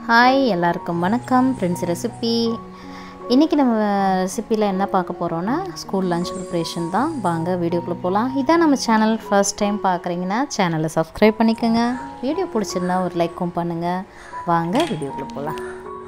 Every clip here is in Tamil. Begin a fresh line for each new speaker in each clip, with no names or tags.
ஹாய் எல்லாருக்கும் வணக்கம் ஃப்ரெண்ட்ஸ் ரெசிபி இன்றைக்கி நம்ம ரெசிப்பியில் என்ன பார்க்க போகிறோன்னா ஸ்கூல் லஞ்ச் ப்ரிப்ரேஷன் தான் வாங்க வீடியோக்குள்ளே போகலாம் இதான் நம்ம சேனல் ஃபர்ஸ்ட் டைம் பார்க்குறீங்கன்னா சேனலை சப்ஸ்கிரைப் பண்ணிக்கோங்க வீடியோ பிடிச்சிருந்தா ஒரு லைக்கும் பண்ணுங்கள் வாங்க வீடியோக்குள்ளே போகலாம்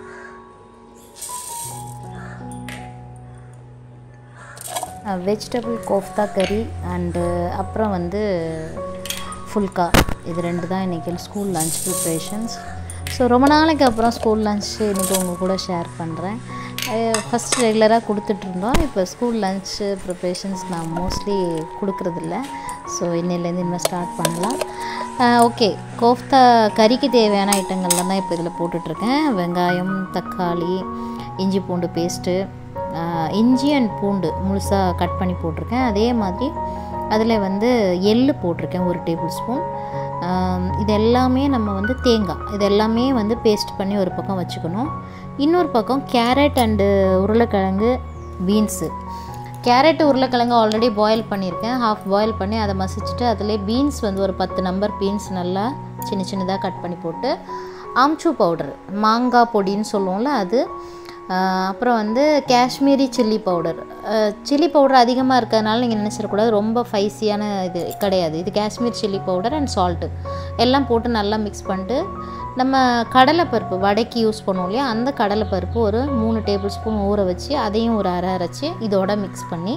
வெஜிடபிள் கோஃப்தா கறி அண்டு அப்புறம் வந்து ஃபுல்கா இது ரெண்டு தான் இன்றைக்கி ஸ்கூல் லஞ்ச் ப்ரிப்ரேஷன்ஸ் ஸோ ரொம்ப நாளைக்கு அப்புறம் ஸ்கூல் லஞ்ச் இன்றைக்கி உங்கள் கூட ஷேர் பண்ணுறேன் ஃபஸ்ட் ரெகுலராக கொடுத்துட்ருந்தோம் இப்போ ஸ்கூல் லஞ்ச் ப்ரிப்ரேஷன்ஸ் நான் மோஸ்ட்லி கொடுக்குறதில்ல ஸோ இன்னிலேருந்து இனிமேல் ஸ்டார்ட் பண்ணலாம் ஓகே கோஃப்தா கறிக்கு தேவையான ஐட்டங்கள்லாம் தான் இப்போ இதில் போட்டுட்ருக்கேன் வெங்காயம் தக்காளி இஞ்சி பூண்டு பேஸ்ட்டு இஞ்சி அண்ட் பூண்டு முழுசாக கட் பண்ணி போட்டிருக்கேன் அதே மாதிரி அதில் வந்து எள்ளு போட்டிருக்கேன் ஒரு டேபிள் ஸ்பூன் இது எல்லாமே நம்ம வந்து தேங்காய் இது எல்லாமே வந்து பேஸ்ட் பண்ணி ஒரு பக்கம் வச்சுக்கணும் இன்னொரு பக்கம் கேரட் அண்டு உருளைக்கிழங்கு பீன்ஸு கேரட் உருளைக்கிழங்கு ஆல்ரெடி பாயில் பண்ணியிருக்கேன் ஹாஃப் பாயில் பண்ணி அதை மசிச்சுட்டு அதிலே பீன்ஸ் வந்து ஒரு பத்து நம்பர் பீன்ஸ் நல்லா சின்ன சின்னதாக கட் பண்ணி போட்டு ஆம்ச்சூ பவுடர் மாங்காய் பொடின்னு சொல்லுவோம்ல அது அப்புறம் வந்து Kashmiri chilli powder chilli powder அதிகமாக இருக்கிறதுனால நீங்கள் நினச்சிடக்கூடாது ரொம்ப ஃபைஸியான இது கிடையாது இது Kashmir chilli powder and salt எல்லாம் போட்டு நல்லா மிக்ஸ் பண்ணிட்டு நம்ம கடலைப்பருப்பு வடைக்கு யூஸ் பண்ணுவோம் இல்லையா அந்த கடலைப்பருப்பு ஒரு மூணு டேபிள் ஸ்பூன் ஊற வச்சு அதையும் ஒரு அரை அரைச்சி இதோட மிக்ஸ் பண்ணி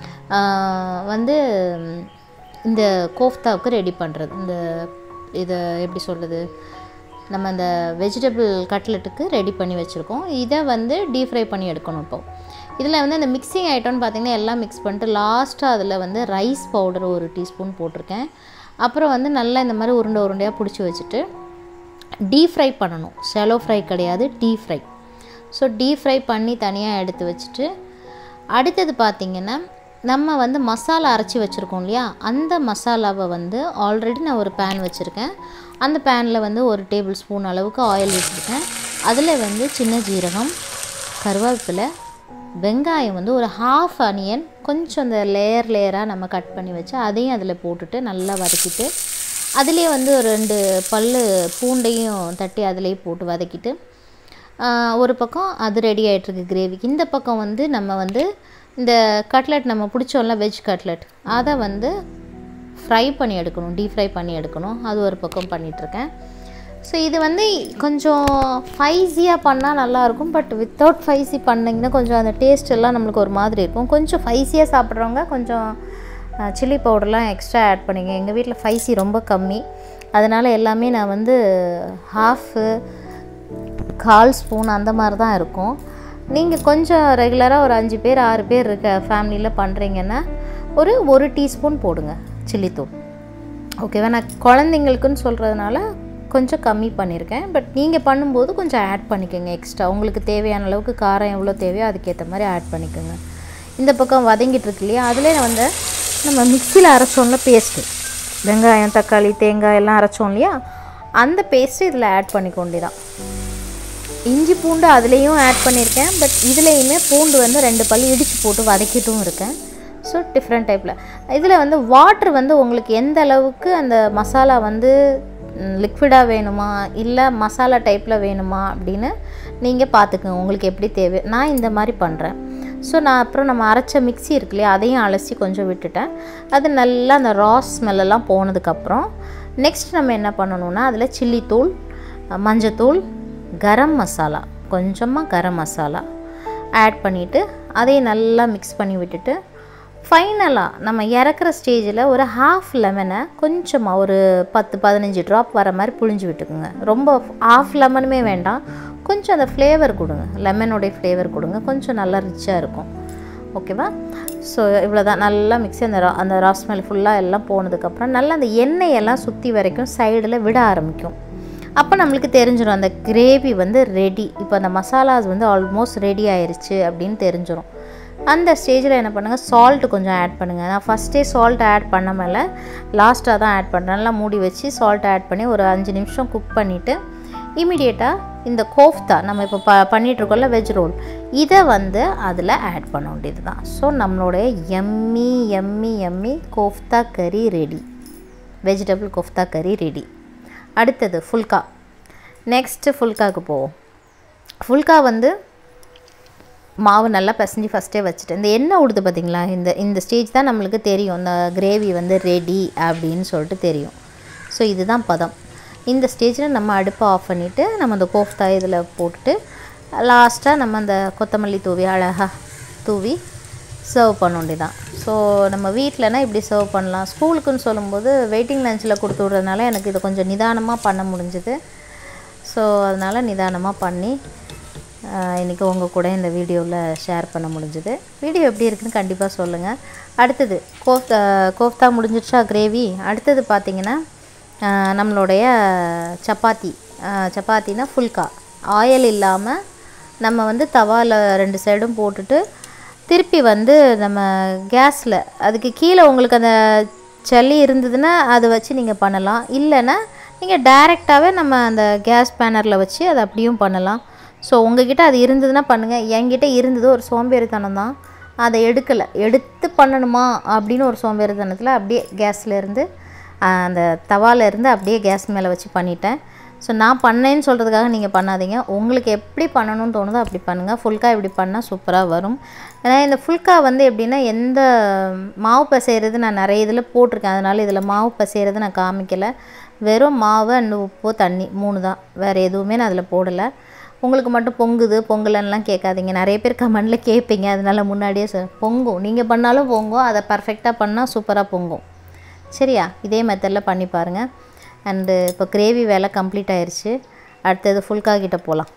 வந்து இந்த கோஃப்தாவுக்கு ரெடி பண்ணுறது இந்த இதை எப்படி சொல்கிறது நம்ம அந்த வெஜிடபிள் கட்லெட்டுக்கு ரெடி பண்ணி வச்சுருக்கோம் இதை வந்து டீப் ஃப்ரை பண்ணி எடுக்கணும் இப்போ இதில் வந்து அந்த மிக்சிங் ஐட்டம்னு பார்த்திங்கன்னா எல்லாம் மிக்ஸ் பண்ணிட்டு லாஸ்ட்டாக அதில் வந்து ரைஸ் பவுடர் ஒரு டீஸ்பூன் போட்டிருக்கேன் அப்புறம் வந்து நல்லா இந்த மாதிரி உருண்டை உருண்டையாக பிடிச்சி வச்சுட்டு டீப் ஃப்ரை பண்ணணும் ஷெலோ ஃப்ரை கிடையாது deep fry so deep fry பண்ணி தனியாக எடுத்து வச்சுட்டு அடுத்தது பார்த்திங்கன்னா நம்ம வந்து மசாலா அரைச்சி வச்சுருக்கோம் இல்லையா அந்த மசாலாவை வந்து ஆல்ரெடி நான் ஒரு பேன் வச்சுருக்கேன் அந்த பேனில் வந்து ஒரு டேபிள் ஸ்பூன் அளவுக்கு ஆயில் விட்டுருக்கேன் அதில் வந்து சின்ன ஜீரகம் கருவேப்பிலை வெங்காயம் வந்து ஒரு ஹாஃப் அனியன் கொஞ்சம் அந்த லேயர் லேயராக நம்ம கட் பண்ணி வச்சு அதையும் அதில் போட்டுட்டு நல்லா வதக்கிட்டு அதுலேயே வந்து ஒரு ரெண்டு பல் பூண்டையும் தட்டி அதிலேயே போட்டு வதக்கிட்டு ஒரு பக்கம் அது ரெடி ஆகிட்டுருக்கு கிரேவிக்கு இந்த பக்கம் வந்து நம்ம வந்து இந்த கட்லெட் நம்ம பிடிச்சோம்ல வெஜ் கட்லெட் அதை வந்து ஃப்ரை பண்ணி எடுக்கணும் டீப் ஃப்ரை பண்ணி எடுக்கணும் அது ஒரு பக்கம் பண்ணிகிட்ருக்கேன் ஸோ இது வந்து கொஞ்சம் ஃபைஸியாக பண்ணால் நல்லாயிருக்கும் பட் வித்தவுட் ஃபைஸி பண்ணிங்கன்னா கொஞ்சம் அந்த டேஸ்ட் எல்லாம் நம்மளுக்கு ஒரு மாதிரி இருக்கும் கொஞ்சம் ஃபைஸியாக சாப்பிட்றவங்க கொஞ்சம் சில்லி பவுடர்லாம் எக்ஸ்ட்ரா ஆட் பண்ணிங்க எங்கள் வீட்டில் ஃபைஸி ரொம்ப கம்மி அதனால் எல்லாமே நான் வந்து ஹாஃபு கால் ஸ்பூன் அந்த மாதிரி தான் இருக்கும் நீங்கள் கொஞ்சம் ரெகுலராக ஒரு அஞ்சு பேர் ஆறு பேர் இருக்க ஃபேமிலியில் பண்ணுறீங்கன்னா ஒரு ஒரு டீஸ்பூன் போடுங்க சில்லித்தூள் ஓகேவா நான் குழந்தைங்களுக்குன்னு சொல்கிறதுனால கொஞ்சம் கம்மி பண்ணியிருக்கேன் பட் நீங்கள் பண்ணும்போது கொஞ்சம் ஆட் பண்ணிக்கோங்க எக்ஸ்ட்ரா உங்களுக்கு தேவையான அளவுக்கு காரம் எவ்வளோ தேவையோ அதுக்கேற்ற மாதிரி ஆட் பண்ணிக்கோங்க இந்த பக்கம் வதங்கிட்டு இருக்கு இல்லையா அதில் வந்து நம்ம மிக்சியில் அரைச்சோம்ல பேஸ்ட்டு வெங்காயம் தக்காளி தேங்காய் எல்லாம் அரைச்சோம் இல்லையா அந்த பேஸ்ட்டு இதில் ஆட் பண்ணிக்க வேண்டியதான் இஞ்சி பூண்டு அதுலேயும் ஆட் பண்ணியிருக்கேன் பட் இதுலேயுமே பூண்டு வந்து ரெண்டு பல் இடித்து போட்டு வதக்கிட்டும் இருக்கேன் ஸோ டிஃப்ரெண்ட் டைப்பில் இதில் வந்து வாட்ரு வந்து உங்களுக்கு எந்த அளவுக்கு அந்த மசாலா வந்து லிக்விடாக வேணுமா இல்லை மசாலா டைப்பில் வேணுமா அப்படின்னு நீங்கள் பார்த்துக்குங்க உங்களுக்கு எப்படி தேவை நான் இந்த மாதிரி பண்ணுறேன் ஸோ நான் அப்புறம் நம்ம அரைச்ச மிக்சி இருக்கு இல்லையா அதையும் அலசி கொஞ்சம் விட்டுட்டேன் அது நல்லா அந்த ராஸ் ஸ்மெல்லெல்லாம் போனதுக்கப்புறம் நெக்ஸ்ட் நம்ம என்ன பண்ணணுன்னா அதில் சில்லி தூள் மஞ்சத்தூள் கரம் மசாலா கொஞ்சமாக கரம் மசாலா ஆட் பண்ணிவிட்டு அதையும் நல்லா மிக்ஸ் பண்ணி விட்டுட்டு ஃபைனலாக நம்ம இறக்குற ஸ்டேஜில் ஒரு ஹாஃப் லெமனை கொஞ்சமாக ஒரு பத்து பதினஞ்சு ட்ராப் வர மாதிரி புழிஞ்சு விட்டுக்குங்க ரொம்ப ஆஃப் லெமனுமே வேண்டாம் கொஞ்சம் அந்த ஃப்ளேவர் கொடுங்க லெமனுடைய ஃப்ளேவர் கொடுங்க கொஞ்சம் நல்லா ரிச்சாக இருக்கும் ஓகேவா ஸோ இவ்வளோ தான் நல்லா மிக்ஸி அந்த அந்த ராஸ்மெல் ஃபுல்லாக எல்லாம் போனதுக்கப்புறம் நல்லா அந்த எண்ணெயெல்லாம் சுற்றி வரைக்கும் சைடில் விட ஆரம்பிக்கும் அப்போ நம்மளுக்கு தெரிஞ்சிடும் அந்த கிரேவி வந்து ரெடி இப்போ அந்த மசாலாஸ் வந்து ஆல்மோஸ்ட் ரெடி ஆயிடுச்சு அப்படின்னு தெரிஞ்சிடும் அந்த ஸ்டேஜில் என்ன பண்ணுங்கள் சால்ட்டு கொஞ்சம் ஆட் பண்ணுங்கள் நான் ஃபஸ்ட்டே சால்ட் ஆட் பண்ண மேலே லாஸ்ட்டாக தான் ஆட் பண்ணுறேன் நல்லா மூடி வச்சு சால்ட் ஆட் பண்ணி ஒரு அஞ்சு நிமிஷம் குக் பண்ணிவிட்டு இமீடியட்டாக இந்த கோஃப்தா நம்ம இப்போ ப பண்ணிகிட்ருக்கோம்ல வெஜ் ரோல் இதை வந்து அதில் ஆட் பண்ண வேண்டியது தான் ஸோ நம்மளுடைய எம்மி எம்மி எம்மி கோஃப்தா கறி ரெடி வெஜிடபிள் கோஃப்தா கறி ரெடி அடுத்தது ஃபுல்கா நெக்ஸ்ட்டு ஃபுல்காக்கு போவோம் ஃபுல்கா வந்து மாவு நல்லா பிசைஞ்சு ஃபஸ்ட்டே வச்சுட்டு இந்த எண்ணெய் விடுது பார்த்தீங்களா இந்த இந்த ஸ்டேஜ் தான் நம்மளுக்கு தெரியும் இந்த கிரேவி வந்து ரெடி அப்படின்னு சொல்லிட்டு தெரியும் ஸோ இதுதான் பதம் இந்த ஸ்டேஜில் நம்ம அடுப்பை ஆஃப் பண்ணிவிட்டு நம்ம அந்த கோஃப்தா இதில் போட்டுட்டு லாஸ்ட்டாக நம்ம அந்த கொத்தமல்லி தூவி அழகாக தூவி சர்வ் பண்ண வேண்டியதான் ஸோ நம்ம வீட்டிலனா இப்படி சர்வ் பண்ணலாம் ஸ்கூலுக்குன்னு சொல்லும்போது வெயிட்டிங் லஞ்சில் கொடுத்து விட்றதுனால எனக்கு இது கொஞ்சம் நிதானமாக பண்ண முடிஞ்சுது ஸோ அதனால் நிதானமாக பண்ணி இன்றைக்கி உங்கள் கூட இந்த வீடியோவில் ஷேர் பண்ண முடிஞ்சுது வீடியோ எப்படி இருக்குன்னு கண்டிப்பாக சொல்லுங்கள் அடுத்தது கோஃப்தா கோஃப்தா முடிஞ்சிடுச்சா கிரேவி அடுத்தது பார்த்திங்கன்னா ஆஹ், நம்மளுடைய சப்பாத்தி ஆஹ், சப்பாத்தினா ஃபுல்கா ஆயில் இல்லாமல் நம்ம வந்து தவாவில் ரெண்டு சைடும் போட்டுட்டு திருப்பி வந்து நம்ம கேஸில் அதுக்கு கீழே உங்களுக்கு அந்த சளி இருந்ததுன்னா அதை வச்சு நீங்கள் பண்ணலாம் இல்லைன்னா நீங்கள் டைரெக்டாகவே நம்ம அந்த கேஸ் பேனரில் வச்சு அதை அப்படியும் பண்ணலாம் ஸோ உங்ககிட்ட அது இருந்ததுன்னா பண்ணுங்கள் என்கிட்ட இருந்தது ஒரு சோம்பேறித்தனம் தான் அதை எடுக்கலை எடுத்து பண்ணணுமா அப்படின்னு ஒரு சோம்பேறித்தனத்தில் அப்படியே கேஸில் இருந்து ஆஹ், அந்த தவால இருந்து அப்படியே கேஸ் மேலே வச்சு பண்ணிட்டேன் ஸோ நான் பண்ணேன்னு சொல்கிறதுக்காக நீங்கள் பண்ணாதீங்க உங்களுக்கு எப்படி பண்ணணும்னு தோணுதோ அப்படி பண்ணுங்கள் ஃபுல்கா இப்படி பண்ணால் சூப்பராக வரும் ஏன்னா இந்த ஃபுல்கா வந்து எப்படின்னா எந்த மாவு பசைகிறது நான் நிறைய இதில் போட்டிருக்கேன் அதனால் இதில் மாவு பசைகிறது நான் காமிக்கலை வெறும் மாவு அண்ட் உப்பு தண்ணி மூணு தான் வேறு எதுவுமே நான் அதில் போடலை உங்களுக்கு மட்டும் பொங்குது பொங்கலன்னுலாம் கேட்காதீங்க நிறைய பேர் கமெண்டில் கேட்பீங்க அதனால முன்னாடியே சொல் பொங்கும் நீங்கள் பண்ணாலும் பொங்கும் அதை பர்ஃபெக்டாக பண்ணால் சூப்பராக பொங்கும் சரியா இதே மெத்தடில் பண்ணி பாருங்கள் அண்டு இப்போ கிரேவி வேலை கம்ப்ளீட் ஆயிருச்சு அடுத்தது ஃபுல்கா கிட்ட போகலாம்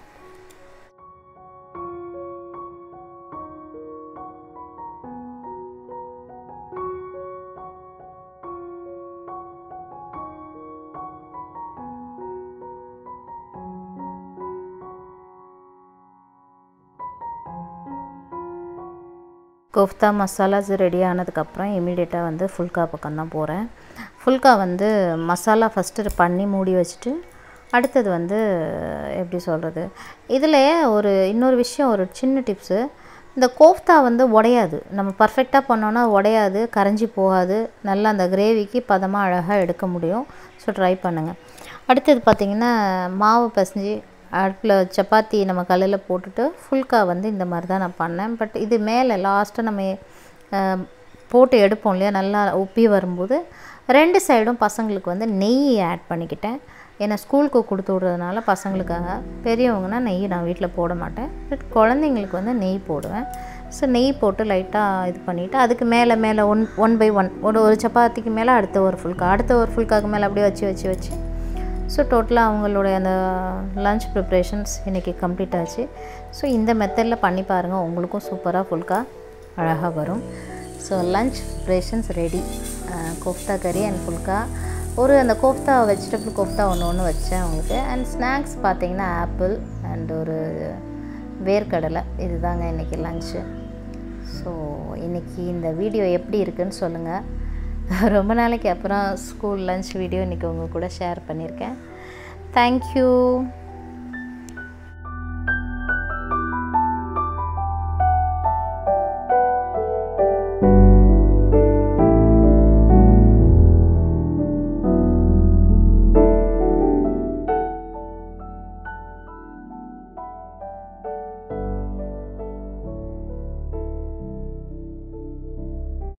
கோஃப்தா மசாலாஸ் ரெடி ஆனதுக்கப்புறம் இமீடியட்டாக வந்து ஃபுல்கா பக்கம் தான் போகிறேன் ஃபுல்கா வந்து மசாலா ஃபஸ்ட்டு பண்ணி மூடி வச்சுட்டு அடுத்தது வந்து எப்படி சொல்கிறது இதில் ஒரு இன்னொரு விஷயம் ஒரு சின்ன டிப்ஸு இந்த கோஃப்தா வந்து உடையாது நம்ம பர்ஃபெக்டாக பண்ணோன்னா உடையாது கரைஞ்சி போகாது நல்லா அந்த கிரேவிக்கு பதமாக அழகாக எடுக்க முடியும் ஸோ ட்ரை பண்ணுங்கள் அடுத்தது பார்த்திங்கன்னா மாவு பசைஞ்சு அடுப்பில் சப்பாத்தி நம்ம கல்லில் போட்டுட்டு ஃபுல்கா வந்து இந்த மாதிரி தான் நான் பண்ணேன் பட் இது மேலே லாஸ்ட்டாக நம்ம அஹ், போட்டு எடுப்போம் இல்லையா நல்லா உப்பி வரும்போது ரெண்டு சைடும் பசங்களுக்கு வந்து நெய் ஆட் பண்ணிக்கிட்டேன் ஏன்னா ஸ்கூலுக்கு கொடுத்து விட்றதுனால பசங்களுக்காக பெரியவங்கன்னா நெய் நான் வீட்டில் போட மாட்டேன் பட் குழந்தைங்களுக்கு வந்து நெய் போடுவேன் ஸோ நெய் போட்டு லைட்டாக இது பண்ணிவிட்டு அதுக்கு மேலே மேலே ஒன் ஒன் பை ஒன் ஒரு ஒரு சப்பாத்திக்கு மேலே அடுத்த ஒரு ஃபுல்கா அடுத்த ஒரு ஃபுல்காக்கு மேலே அப்படியே வச்சு வச்சு வச்சு ஸோ டோட்டலாக அவங்களுடைய அந்த லஞ்ச் ப்ரிப்ரேஷன்ஸ் இன்றைக்கி கம்ப்ளீட் ஆச்சு ஸோ இந்த மெத்தடில் பண்ணி பாருங்கள் உங்களுக்கும் சூப்பராக ஃபுல்கா அழகாக வரும் so lunch preparations ready kofta curry and phulka ஒரு அந்த கோஃப்தா வெஜிடபிள் கோஃப்தா ஒன்று ஒன்று வச்சேன் அவங்களுக்கு அண்ட் ஸ்நாக்ஸ் பார்த்தீங்கன்னா ஆப்பிள் அண்ட் ஒரு வேர்க்கடலை இதுதாங்க இன்றைக்கி லஞ்சு ஸோ இன்றைக்கி இந்த வீடியோ எப்படி இருக்குன்னு சொல்லுங்கள் ரொம்ப நாளைக்கு அப்புறம் ஸ்கூல் லஞ்ச் வீடியோ இன்றைக்கி உங்கள் கூட ஷேர் பண்ணியிருக்கேன் தேங்க்யூ